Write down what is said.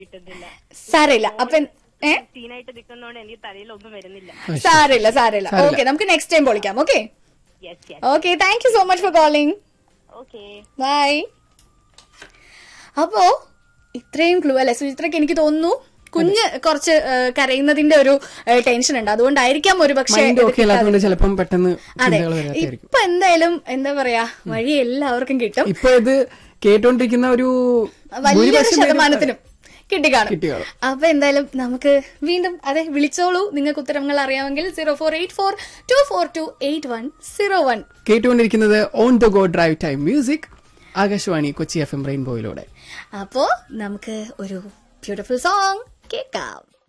കിട്ടുന്നില്ല സാരമില്ല അപ്പൊ ഏ സീനായിട്ട് നിൽക്കുന്നോണ്ട് എനിക്ക് തലയിൽ ഒന്നും വരുന്നില്ല സാരമില്ല സാരമില്ല ഓക്കെ നമുക്ക് നെക്സ്റ്റ് ടൈം പൊളിക്കാം okay yes yes okay thank you so much for calling okay bye അപ്പോ ഇത്രയും ക്ലൂ അല്ലെ സുചിത്രക്ക് എനിക്ക് തോന്നുന്നു കുഞ്ഞ് കുറച്ച് ഏ, കരയുന്നതിന്റെ ഒരു ടെൻഷൻ ഉണ്ട് അതുകൊണ്ടായിരിക്കാം ഒരു പക്ഷേ മൈൻഡ് ഓക്കെ അല്ലാത്തതുകൊണ്ട് ചിലപ്പം പെട്ടെന്ന് അതെ ചിന്തകൾ വരാത്തായിരിക്കും ഇപ്പൊ എന്തായാലും എന്താ പറയാ വഴി എല്ലാവർക്കും കിട്ടും ഇപ്പൊ ഇത് കേട്ടോണ്ടിരിക്കുന്ന ഒരു വലിയൊരു ഭൂരിപക്ഷം പേരും ശതമാനത്തിനും കിട്ടിക്കാണും കിട്ടിക്കാണും. അപ്പൊ എന്തായാലും നമുക്ക് വീണ്ടും അതെ വിളിച്ചോളൂ നിങ്ങൾക്ക് ഉത്തരങ്ങൾ അറിയാമെങ്കിൽ zero four eight four two four two eight one zero one കേട്ടുകൊണ്ടിരിക്കുന്നത് on the go drive time music Akashvani Kochi F M റെയിൻബോയിലൂടെ അപ്പോ നമുക്ക് ഒരു ബ്യൂട്ടിഫുൾ സോങ് കേൾക്കാം